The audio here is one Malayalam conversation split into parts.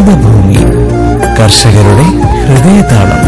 ഹരിതഭൂമി കർഷകരുടെ ഹൃദയതാളം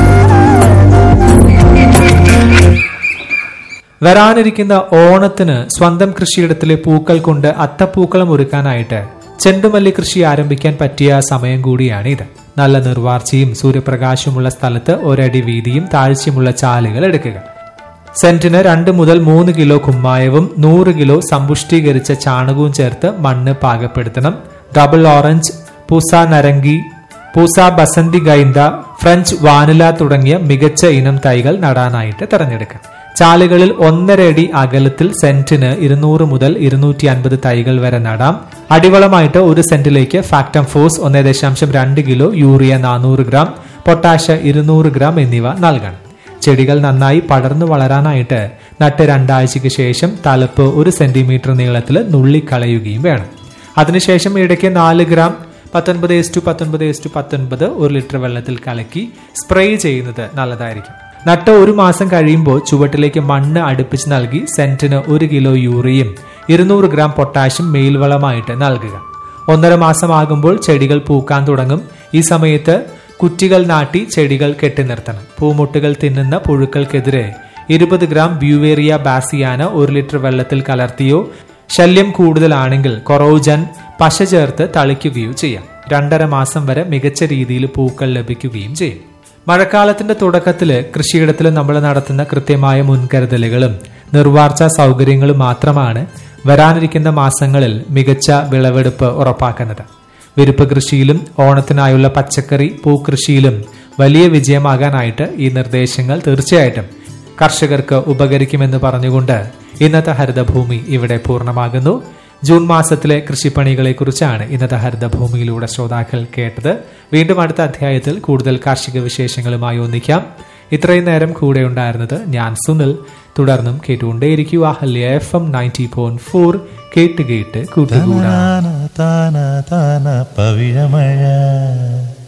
വരാനിരിക്കുന്ന ഓണത്തിന് സ്വന്തം കൃഷിയിടത്തിലെ പൂക്കൾ കൊണ്ട് അത്തപ്പൂക്കളം ഒരുക്കാനായിട്ട് ചെണ്ടുമല്ലി കൃഷി ആരംഭിക്കാൻ പറ്റിയ സമയം കൂടിയാണ് ഇത് നല്ല നിർവാർച്ചയും സൂര്യപ്രകാശമുള്ള സ്ഥലത്ത് ഒരടി വീതിയും താഴ്ചയുമുള്ള ചാലുകൾ എടുക്കുക സെന്റിന് രണ്ട് മുതൽ മൂന്ന് കിലോ കുമ്മായവും നൂറ് കിലോ സമ്പുഷ്ടീകരിച്ച ചാണകവും ചേർത്ത് മണ്ണ് പാകപ്പെടുത്തണം double orange Pusa Narangi Pusa Basanti Gainda French vanilla തുടങ്ങിയ മികച്ച ഇനം തൈകൾ നടാനായിട്ട് തിരഞ്ഞെടുക്കാം ചാലുകളിൽ ഒന്നര അടി അകലത്തിൽ സെന്റിന് ഇരുന്നൂറ് മുതൽ ഇരുന്നൂറ്റി അൻപത് തൈകൾ വരെ നടാം അടിവളമായിട്ട് ഒരു സെന്റിലേക്ക് ഫാക്ടം ഫോഴ്സ് ഒന്നേ ദശാംശം രണ്ട് കിലോ യൂറിയ നാനൂറ് ഗ്രാം പൊട്ടാഷ് ഇരുന്നൂറ് ഗ്രാം എന്നിവ നൽകണം ചെടികൾ നന്നായി പടർന്നു വളരാനായിട്ട് നട്ട് രണ്ടാഴ്ചയ്ക്ക് ശേഷം തലപ്പ് ഒരു സെന്റിമീറ്റർ നീളത്തിൽ നുള്ളിക്കളയുകയും വേണം അതിനുശേഷം ഇടയ്ക്ക് നാല് ഗ്രാം പത്തൊൻപത് എസ് ടു പത്തൊൻപത് എസ് ടു പത്തൊൻപത് ഒരു ലിറ്റർ വെള്ളത്തിൽ കലക്കി സ്പ്രേ ചെയ്യുന്നത് നല്ലതായിരിക്കും നട്ട് ഒരു മാസം കഴിയുമ്പോൾ ചുവട്ടിലേക്ക് മണ്ണ് അടുപ്പിച്ച് നൽകി സെന്റിന് ഒരു കിലോ യൂറിയും ഇരുന്നൂറ് ഗ്രാം പൊട്ടാഷ്യം മേൽവളമായിട്ട് നൽകുക ഒന്നര മാസമാകുമ്പോൾ ചെടികൾ പൂക്കാൻ തുടങ്ങും ഈ സമയത്ത് കുറ്റികൾ നാട്ടി ചെടികൾ കെട്ടി നിർത്തണം പൂമുട്ടുകൾ തിന്നുന്ന പുഴുക്കൾക്കെതിരെ ഇരുപത് ഗ്രാം ബ്യൂവേറിയ ബാസിയാന ഒരു ലിറ്റർ വെള്ളത്തിൽ കലർത്തിയോ ശല്യം കൂടുതലാണെങ്കിൽ കൊറോജൻ പശ ചേർത്ത് തളിക്കുകയോ ചെയ്യാം രണ്ടര മാസം വരെ മികച്ച രീതിയിൽ പൂക്കൾ ലഭിക്കുകയും ചെയ്യും മഴക്കാലത്തിന്റെ തുടക്കത്തിൽ കൃഷിയിടത്തിൽ നമ്മൾ നടത്തുന്ന കൃത്യമായ മുൻകരുതലുകളും നിർവാർച്ച സൗകര്യങ്ങളും മാത്രമാണ് വരാനിരിക്കുന്ന മാസങ്ങളിൽ മികച്ച വിളവെടുപ്പ് ഉറപ്പാക്കുന്നത് വിരുപ്പ് കൃഷിയിലും ഓണത്തിനായുള്ള പച്ചക്കറി പൂക്കൃഷിയിലും വലിയ വിജയമാകാനായിട്ട് ഈ നിർദ്ദേശങ്ങൾ തീർച്ചയായിട്ടും കർഷകർക്ക് ഉപകരിക്കുമെന്ന് പറഞ്ഞുകൊണ്ട് ഇന്നത്തെ ഹരിതഭൂമി ഇവിടെ പൂർണ്ണമാകുന്നു ജൂൺ മാസത്തിലെ കൃഷിപ്പണികളെ കുറിച്ചാണ് ഇന്നത്തെ ഹരിതഭൂമിയിലൂടെ ശ്രോതാക്കൾ കേട്ടത് വീണ്ടും അടുത്ത അധ്യായത്തിൽ കൂടുതൽ കാർഷിക വിശേഷങ്ങളുമായി ഒന്നിക്കാം ഇത്രയും നേരം കൂടെ ഉണ്ടായിരുന്നത് ഞാൻ സുനിൽ തുടർന്നും കേട്ടുകൊണ്ടേയിരിക്കുക ഹല്യ F M ninety point four കേട്ട് കേട്ട് കൂട്ടുകൂടാ താന താന താന പവിഴമഴ